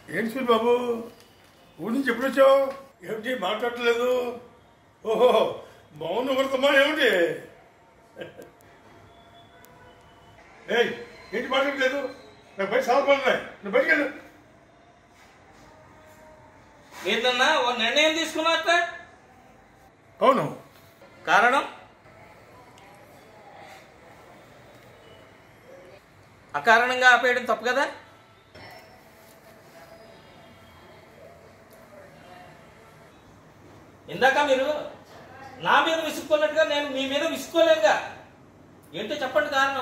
ఏంటి సూరి బాబు ఊరి నుంచి ఎప్పుడు వచ్చావు ఏమిటి మాట్లాడలేదు ఓహో మౌన వ్రతమా ఏమిటి ఏయ్ ఏంటి మాట్లాడలేదు నాకు బయట సాగు పడుతున్నాయి నువ్వు బయటికి వెళ్ళు ఏంటన్నా ఓ నిర్ణయం తీసుకున్నారట అవును కారణం అకారణంగా ఆపేయడం తప్పు కదా ఇందాక మీరు నా మీద విసుక్కున్నట్టుగా నేను మీ మీద విసుక్కోలేదుగా ఏంటో చెప్పండి కారణం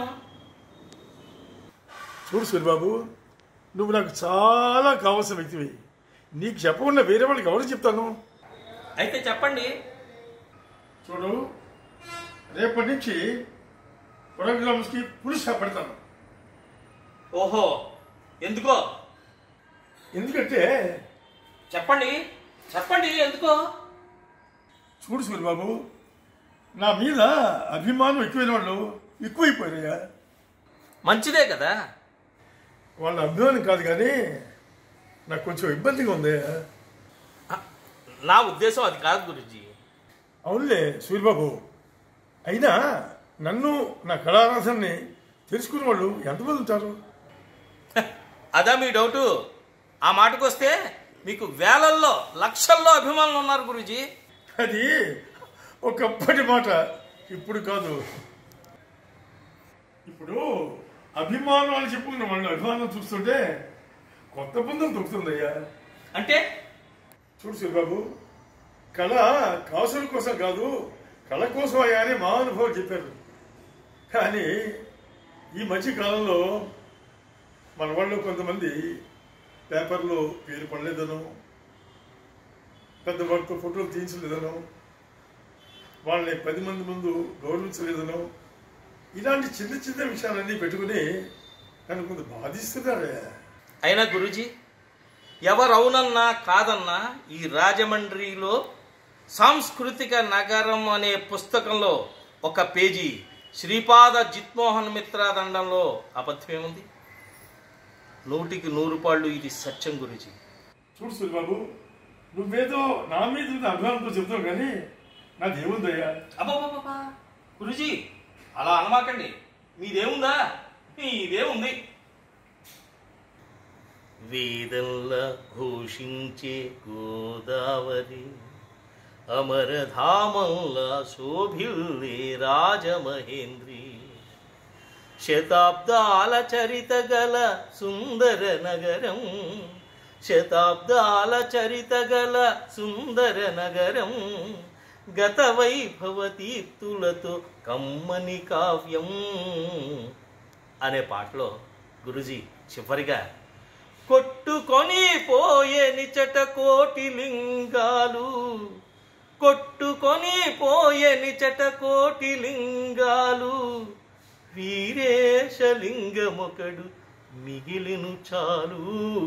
చూడు సూరిబాబు నువ్వు నాకు చాలా కావాల్సిన వ్యక్తివి నీకు చెప్పకుండా వేరే వాళ్ళకి ఎవరు చెప్తాను అయితే చెప్పండి చూడు రేపటి నుంచి ప్రోగ్రామ్స్కి పులుసు పెడతాను ఓహో ఎందుకో ఎందుకంటే చెప్పండి చెప్పండి ఎందుకో చూడు సూరిబాబు నా మీద అభిమానం ఎక్కువైన వాళ్ళు ఎక్కువైపోయారయ్యా మంచిదే కదా వాళ్ళ అభిమానం కాదు కానీ నాకు కొంచెం ఇబ్బందిగా ఉంది నా ఉద్దేశం అది కాదు గురుజీ అవునులే సూరిబాబు అయినా నన్ను నా కళారాధనని తెలుసుకునే వాళ్ళు ఎంతమంది ఉంటారు అదా మీ డౌటు ఆ మాటకు వస్తే మీకు వేలల్లో లక్షల్లో అభిమానులు ఉన్నారు గురుజీ అది ఒకప్పటి మాట ఇప్పుడు కాదు ఇప్పుడు అభిమానం అని చెప్పుకున్న వాళ్ళు అభిమానం చూస్తుంటే కొత్త బంధం దొరుకుతుందయ్యా అంటే చూడు శివబాబు కళ కాసుల కోసం కాదు కళ కోసం అయ్యా అని మా అనుభవం చెప్పారు కానీ ఈ మధ్య కాలంలో మన వాళ్ళు కొంతమంది పేపర్లో పేరు పడలేదనో పెద్ద వాళ్ళతో ఫోటోలు తీయించలేదనో వాళ్ళని పది మంది ముందు గౌరవించలేదనో ఇలాంటి చిన్న చిన్న విషయాలన్నీ పెట్టుకుని నన్ను కొంత బాధిస్తున్నారే అయినా గురుజీ ఎవరవునన్నా కాదన్నా ఈ రాజమండ్రిలో సాంస్కృతిక నగరం అనే పుస్తకంలో ఒక పేజీ శ్రీపాద జిత్మోహన్ మిత్ర దండంలో అబద్ధమేముంది నూటికి నూరు పాళ్ళు ఇది సత్యం గురుజీ చూడు సూరిబాబు నువ్వేదో నా మీద ఉన్న అభిమానంతో చెప్తావు కానీ నాదేముందయ్యా అబ్బాబాబా గురుజీ అలా అనమాకండి మీదేముందా మీదేముంది వేదంలా ఘోషించే గోదావరి అమరధామంలా శోభిల్లే రాజమహేంద్రి శతాబ్దాల చరిత గల సుందర నగరం శతాబ్దాల చరిత గల సుందర నగరం గత వైభవతీర్థులతో కమ్మని కావ్యం అనే పాటలో గురుజీ చివరిగా కొట్టుకొని పోయే నిచట కోటి లింగాలు కొట్టుకొని పోయే నిచట కోటి లింగాలు వీరేశలింగమొకడు మిగిలిను చాలు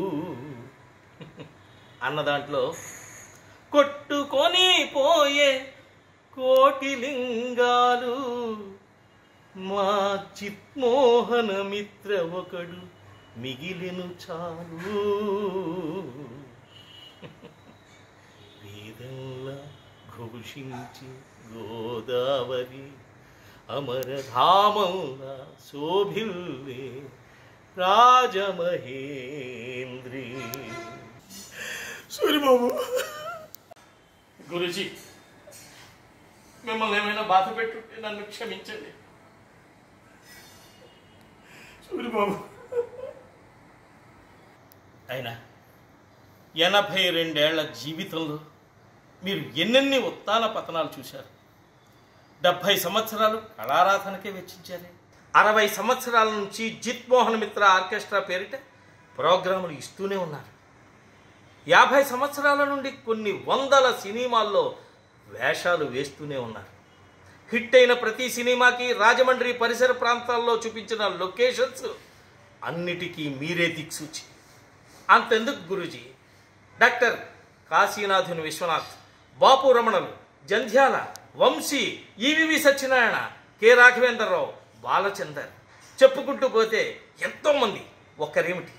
అన్న దాంట్లో కొట్టుకొని పోయే కోటి లింగాలు మా చిత్మోహన మిత్ర ఒకడు మిగిలిను చాలు వేదంలా ఘోషించి గోదావరి అమరధామంలా శోభిల్లే రాజమహేంద్రి సూరిబాబు గురుజీ మిమ్మల్ని ఏమైనా బాధ పెట్టుంటే నన్ను క్షమించండి సూరిబాబు అయినా ఎనభై రెండేళ్ల జీవితంలో మీరు ఎన్నెన్ని ఉత్తాన పతనాలు చూశారు డెబ్భై సంవత్సరాలు కళారాధనకే వెచ్చించారు అరవై సంవత్సరాల నుంచి జిత్ మోహన్ మిత్ర ఆర్కెస్ట్రా పేరిట ప్రోగ్రాములు ఇస్తూనే ఉన్నారు యాభై సంవత్సరాల నుండి కొన్ని వందల సినిమాల్లో వేషాలు వేస్తూనే ఉన్నారు హిట్ అయిన ప్రతి సినిమాకి రాజమండ్రి పరిసర ప్రాంతాల్లో చూపించిన లొకేషన్స్ అన్నిటికీ మీరే దిక్సూచి అంతెందుకు గురూజీ డాక్టర్ కాశీనాథుని విశ్వనాథ్ బాపు రమణలు జంధ్యాల వంశీ ఈవివి సత్యనారాయణ కె రాఘవేంద్రరావు బాలచందర్ చెప్పుకుంటూ పోతే ఎంతోమంది ఒక్కరేమిటి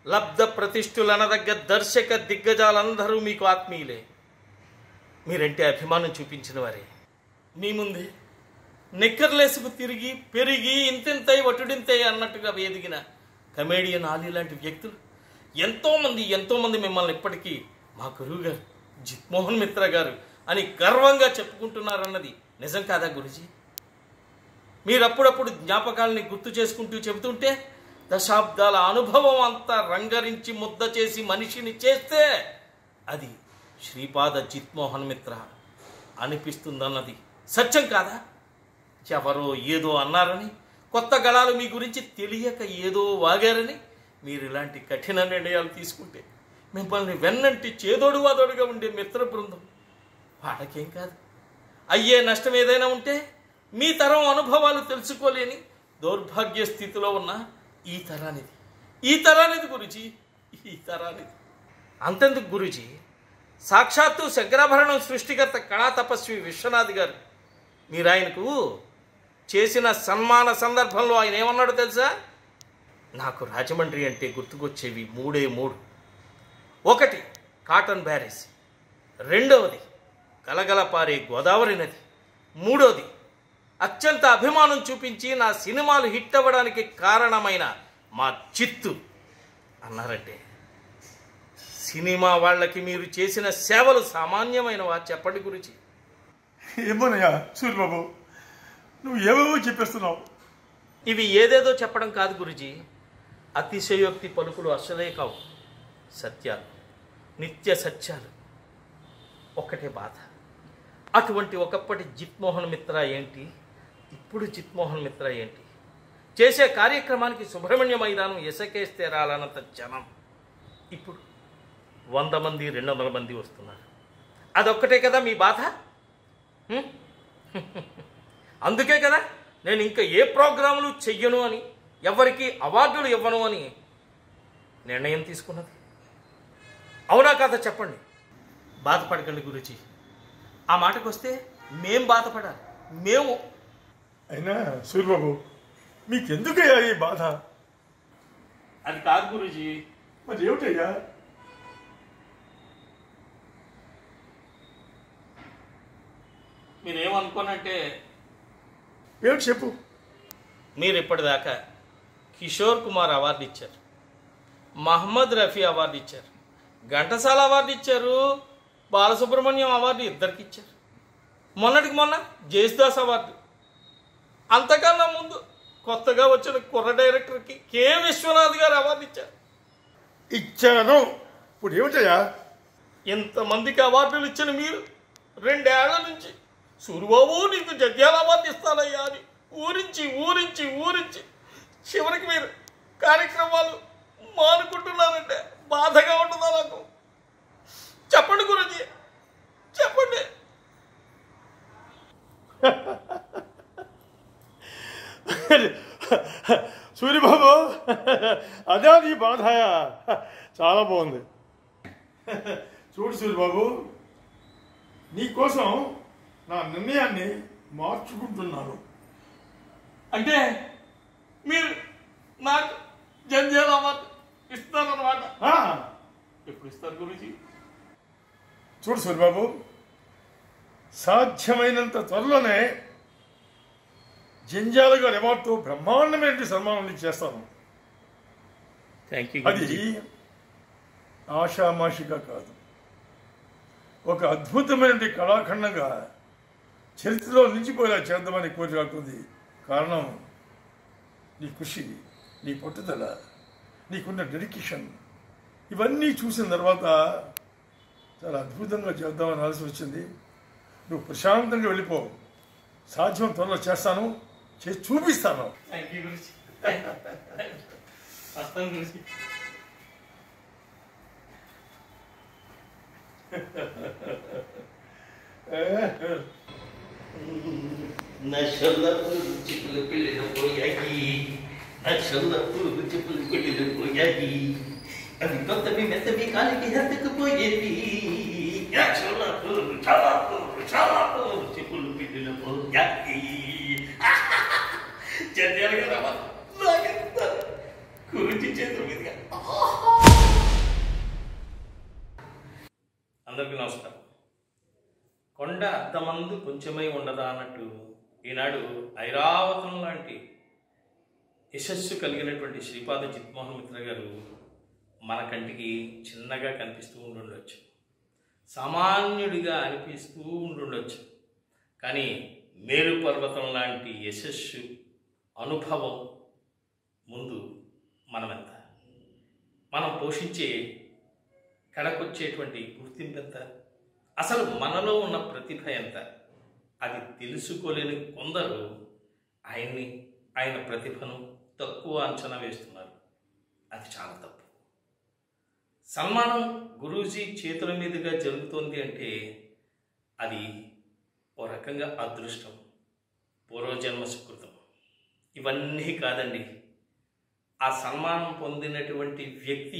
లబ్ధ ప్రతిష్ఠులనదగ్గ దర్శక దిగ్గజాలందరూ మీకు ఆత్మీయులే మీరంటే అభిమానం చూపించిన వారే మీ ముందే నిక్కర్లేసుకు తిరిగి పెరిగి ఇంతింతై వటుడింతై అన్నట్టుగా ఎదిగిన కమేడియన్ ఆలీ లాంటి వ్యక్తులు ఎంతోమంది ఎంతోమంది మిమ్మల్ని ఇప్పటికీ మా గురువు గారు జిత్మోహన్ మిత్ర గారు అని గర్వంగా చెప్పుకుంటున్నారన్నది నిజం కాదా గురుజీ మీరు అప్పుడప్పుడు జ్ఞాపకాలని గుర్తు చేసుకుంటూ చెబుతుంటే దశాబ్దాల అనుభవం అంతా రంగరించి ముద్ద చేసి మనిషిని చేస్తే అది శ్రీపాద జిత్మోహన్ మిత్ర అనిపిస్తుందన్నది సత్యం కాదా ఎవరో ఏదో అన్నారని కొత్త గళాలు మీ గురించి తెలియక ఏదో వాగారని మీరు ఇలాంటి కఠిన నిర్ణయాలు తీసుకుంటే మిమ్మల్ని వెన్నంటి చేదోడు వాదోడుగా ఉండే మిత్ర బృందం వాళ్ళకేం కాదు అయ్యే నష్టం ఏదైనా ఉంటే మీ తరం అనుభవాలు తెలుసుకోలేని దౌర్భాగ్య స్థితిలో ఉన్న ఈ తరానిది ఈ తరానిది గురుజీ ఈ తరానిది అంతెందుకు గురుజీ సాక్షాత్తు శంకరాభరణం సృష్టికర్త కళా తపస్వి విశ్వనాథ్ గారు మీరు ఆయనకు చేసిన సన్మాన సందర్భంలో ఆయన ఏమన్నాడో తెలుసా నాకు రాజమండ్రి అంటే గుర్తుకొచ్చేవి మూడే మూడు ఒకటి కాటన్ బ్యారేజ్ రెండవది గలగల పారే గోదావరి నది మూడోది అత్యంత అభిమానం చూపించి నా సినిమాలు హిట్ అవ్వడానికి కారణమైన మా చిత్తు అన్నారంటే సినిమా వాళ్ళకి మీరు చేసిన సేవలు సామాన్యమైనవా చెప్పండి గురించి ఏమోనయ్యా సూర్యబాబు నువ్వు ఏవేవో చెప్పేస్తున్నావు ఇవి ఏదేదో చెప్పడం కాదు గురుజీ అతిశయోక్తి పలుకులు అసలే కావు సత్యాలు నిత్య సత్యాలు ఒక్కటే బాధ అటువంటి ఒకప్పటి జిత్మోహన్ మిత్ర ఏంటి ఇప్పుడు జిత్మోహన్ మిత్ర ఏంటి చేసే కార్యక్రమానికి సుబ్రహ్మణ్య మైదానం ఎసకేస్తే రాలనంత జనం ఇప్పుడు వంద మంది రెండు వందల మంది వస్తున్నారు అదొక్కటే కదా మీ బాధ హ్మ్? అందుకే కదా నేను ఇంకా ఏ ప్రోగ్రాములు చెయ్యను అని ఎవరికి అవార్డులు ఇవ్వను అని నిర్ణయం తీసుకున్నది అవునా కాదా చెప్పండి బాధపడకండి గురుజీ ఆ మాటకు వస్తే మేం బాధపడాలి మేము అయినా సూర్యబాబు మీకెందుకయ్యా ఈ బాధ అది కాదు గురుజీ మరి ఏమిటయ్యా మీరేమనుకోనంటే ఏమిటి చెప్పు మీరు ఇప్పటిదాకా కిషోర్ కుమార్ అవార్డు ఇచ్చారు మహమ్మద్ రఫీ అవార్డు ఇచ్చారు ఘంటసాల అవార్డు ఇచ్చారు బాలసుబ్రహ్మణ్యం అవార్డు ఇద్దరికి ఇచ్చారు మొన్నటికి మొన్న జేసుదాస్ అవార్డు అంతకన్నా ముందు కొత్తగా వచ్చిన కుర్ర డైరెక్టర్కి కె విశ్వనాథ్ గారు అవార్డు ఇచ్చారు ఇచ్చాను ఇప్పుడు ఏమిటయ్యా ఇంతమందికి అవార్డులు ఇచ్చిన మీరు రెండేళ్ల నుంచి సూరిబాబు నీకు జడ్యాల అవార్డు ఇస్తానయ్యా అని ఊరించి ఊరించి ఊరించి చివరికి మీరు కార్యక్రమాలు మానుకుంటున్నారంటే బాధగా ఉంటుందా నాకు చెప్పండి గురుజీ చెప్పండి సూర్యబాబు అదే నీ బాధయా చాలా బాగుంది చూడు సూర్యబాబు నీకోసం నా నిర్ణయాన్ని మార్చుకుంటున్నాను అంటే మీరు నాకు జంజాల అవార్డు ఇస్తారన్నమాట ఆ, ఎప్పుడు ఇస్తారు గురుజీ చూడు సూర్యబాబు సాధ్యమైనంత త్వరలోనే జంజాల గారి అవార్డుతో బ్రహ్మాండమైన సన్మానం నీకు చేస్తాను థ్యాంక్ యూ అది ఆషామాషిగా కాదు ఒక అద్భుతమైన కళాఖండంగా చరిత్రలో నిలిచిపోయేలా చేద్దామని కోరికవుతుంది కారణం నీ కృషి నీ పట్టుదల నీకున్న డెడికేషన్ ఇవన్నీ చూసిన తర్వాత చాలా అద్భుతంగా చేద్దామని ఆలోచన వచ్చింది నువ్వు ప్రశాంతంగా వెళ్ళిపో సాధ్యం త్వరలో చేస్తాను చేసి చూపిస్తాను థ్యాంక్ యూ గురుజీ వస్తాను గురుజీ నశలపు చిప్పులు పిల్లలు పోయాయి నశలపు చిప్పులు పిల్లలు పోయాయి అవి కొత్తవి మెత్తవి కాలికి హత్తుకుపోయేవి నశలపు చలపు చలపు చిప్పులు పిల్లలు పోయాయి జర్యాలుగా రావాలి లాగేస్తారు గురించి చేతుల మీదుగా అందరికీ నమస్కారం కొండ అద్దమందు కొంచెమై ఉండదా అన్నట్టు ఈనాడు ఐరావతం లాంటి యశస్సు కలిగినటువంటి శ్రీపాద జిత్మోహన్ మిత్ర గారు మన కంటికి చిన్నగా కనిపిస్తూ ఉండుండొచ్చు సామాన్యుడిగా అనిపిస్తూ ఉండుండొచ్చు కానీ మేరు పర్వతం లాంటి యశస్సు అనుభవం ముందు మనమెంత మనం పోషించే కడకొచ్చేటువంటి గుర్తింపు ఎంత అసలు మనలో ఉన్న ప్రతిభ ఎంత అది తెలుసుకోలేని కొందరు ఆయన్ని ఆయన ప్రతిభను తక్కువ అంచనా వేస్తున్నారు అది చాలా తప్పు సన్మానం గురూజీ చేతుల మీదుగా జరుగుతోంది అంటే అది ఓ రకంగా అదృష్టం పూర్వజన్మ సుకృతం ఇవన్నీ కాదండి ఆ సన్మానం పొందినటువంటి వ్యక్తి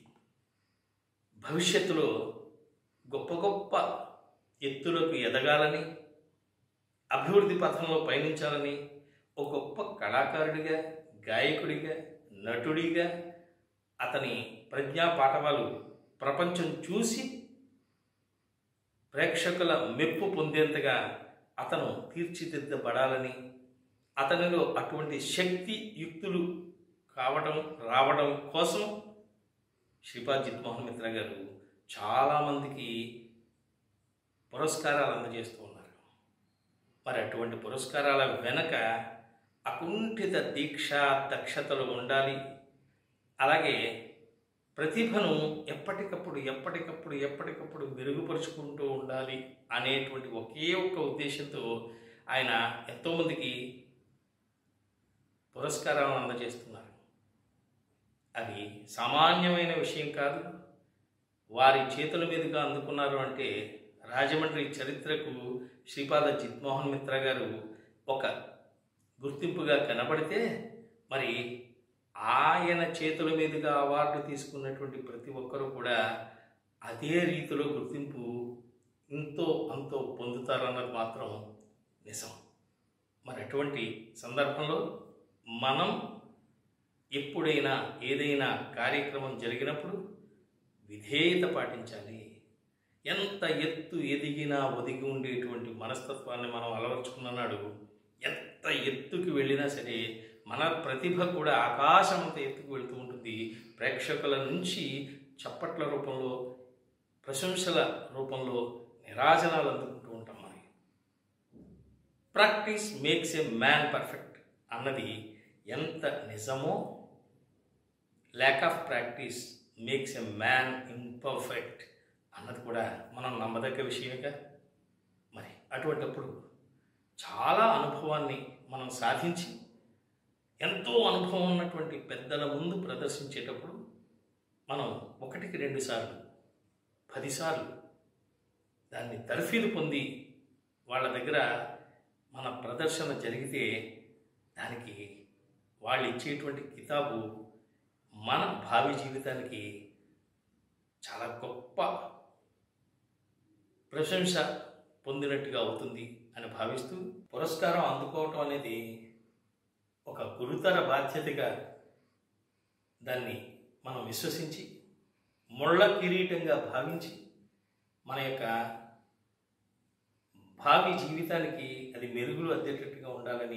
భవిష్యత్తులో గొప్ప గొప్ప ఎత్తులకు ఎదగాలని అభివృద్ధి పథంలో పయనించాలని ఒక గొప్ప కళాకారుడిగా గాయకుడిగా నటుడిగా అతని ప్రజ్ఞా పాఠవాలు ప్రపంచం చూసి ప్రేక్షకుల మెప్పు పొందేంతగా అతను తీర్చిదిద్దబడాలని అతనిలో అటువంటి శక్తి యుక్తులు కావడం రావడం కోసం శ్రీపాద్ జిత్మోహన్ మిత్ర గారు చాలామందికి పురస్కారాలు అందజేస్తూ ఉన్నారు మరి అటువంటి పురస్కారాల వెనక అకుంఠిత దీక్ష దక్షతలు ఉండాలి అలాగే ప్రతిభను ఎప్పటికప్పుడు ఎప్పటికప్పుడు ఎప్పటికప్పుడు మెరుగుపరుచుకుంటూ ఉండాలి అనేటువంటి ఒకే ఒక్క ఉద్దేశంతో ఆయన ఎంతోమందికి పురస్కారాలను అందజేస్తున్నారు అది సామాన్యమైన విషయం కాదు వారి చేతుల మీదుగా అందుకున్నారు అంటే రాజమండ్రి చరిత్రకు శ్రీపాద జిత్మోహన్ మిత్ర గారు ఒక గుర్తింపుగా కనబడితే మరి ఆయన చేతుల మీదుగా అవార్డు తీసుకున్నటువంటి ప్రతి ఒక్కరూ కూడా అదే రీతిలో గుర్తింపు ఇంతో అంతో పొందుతారన్నది మాత్రం నిజం మరి అటువంటి సందర్భంలో మనం ఎప్పుడైనా ఏదైనా కార్యక్రమం జరిగినప్పుడు విధేయత పాటించాలి ఎంత ఎత్తు ఎదిగినా ఒదిగి ఉండేటువంటి మనస్తత్వాన్ని మనం అలవర్చుకున్నాడు ఎంత ఎత్తుకి వెళ్ళినా సరే మన ప్రతిభ కూడా ఆకాశం అంత ఎత్తుకు వెళుతూ ఉంటుంది ప్రేక్షకుల నుంచి చప్పట్ల రూపంలో ప్రశంసల రూపంలో నిరాజనాలు అందుకుంటూ ఉంటాం మనం practice makes a man perfect అన్నది ఎంత నిజమో lack of practice makes a man imperfect అన్నది కూడా మనం నమ్మదగ్గ విషయమేగా మరి అటువంటప్పుడు చాలా అనుభవాన్ని మనం సాధించి ఎంతో అనుభవం ఉన్నటువంటి పెద్దల ముందు ప్రదర్శించేటప్పుడు మనం ఒకటికి రెండు సార్లు పదిసార్లు దాన్ని తర్ఫీదు పొంది వాళ్ళ దగ్గర మన ప్రదర్శన జరిగితే దానికి వాళ్ళు ఇచ్చేటువంటి కితాబు మన భావి జీవితానికి చాలా గొప్ప ప్రశంస పొందినట్టుగా అవుతుంది అని భావిస్తూ పురస్కారం అందుకోవటం అనేది ఒక గురుతర బాధ్యతగా దాన్ని మనం విశ్వసించి ముళ్ళ కిరీటంగా భావించి మన యొక్క భావి జీవితానికి అది మెరుగులు అద్దేటట్టుగా ఉండాలని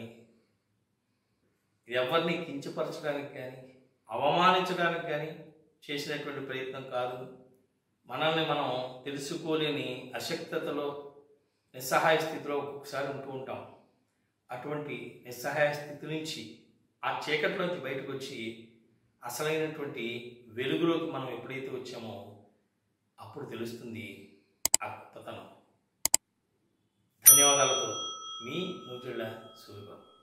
ఎవరిని కించపరచడానికి కానీ అవమానించడానికి కానీ చేసినటువంటి ప్రయత్నం కాదు మనల్ని మనం తెలుసుకోలేని అశక్తతలో నిస్సహాయ స్థితిలో ఒక్కొక్కసారి ఉంటూ ఉంటాం అటువంటి నిస్సహాయ స్థితి నుంచి ఆ చీకటిలోంచి బయటకు వచ్చి అసలైనటువంటి వెలుగులోకి మనం ఎప్పుడైతే వచ్చామో అప్పుడు తెలుస్తుంది ఆ గొప్పతనం ధన్యవాదాలతో మీ నూతుళ్ళ సూర్యబాబు